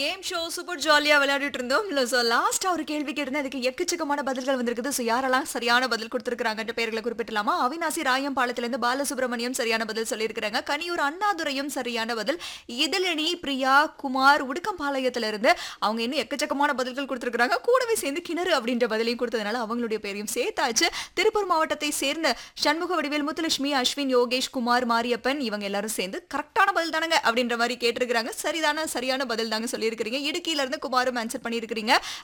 game show super ஜாலியா விளையாடிட்டு இருந்தோம் இல்ல சோ லாஸ்டா ஒரு கேள்வி கேட்டிருந்தேன் அதுக்கு எக்கச்சக்கமான பதில்கள் வந்திருக்குது சோ யாரெல்லாம் சரியான பதில் கொடுத்திருக்காங்கன்ற பேர்களை குறிப்பிட்டலாமா அவினாசி ராயம்பாளத்துல இருந்து பாலசுப்ரமணியம் சரியான பதில் சொல்லியிருக்கிறாங்க கனியூர் அண்ணாதுரையும் சரியான பதில் இதழணி பிரியா குமார் உடுக்கம்பாளையத்துல இருந்து அவங்க இன்னும் எக்கச்சக்கமான பதில்கள் கொடுத்திருக்காங்க கூடவே சேர்ந்து கிணறு அப்படின்ற பதிலையும் கொடுத்ததுனால அவங்களுடைய பேரையும் சேர்த்தாச்சு திருப்பூர் மாவட்டத்தை சேர்ந்த சண்முக வடிவேல் முத்துலட்சுமி அஸ்வின் யோகேஷ் குமார் மாரியப்பன் இவங்க எல்லாரும் சேர்ந்து கரெக்டான பதில் தானங்க அப்படின்ற மாதிரி கேட்டிருக்கிறாங்க சரிதான சரியான பதில் தாங்க சொல்லியிருக்கிறீங்க இடுக்கியில இருந்து குமாரும் ஆன்சர் பண்ணியிருக்கிறீங்க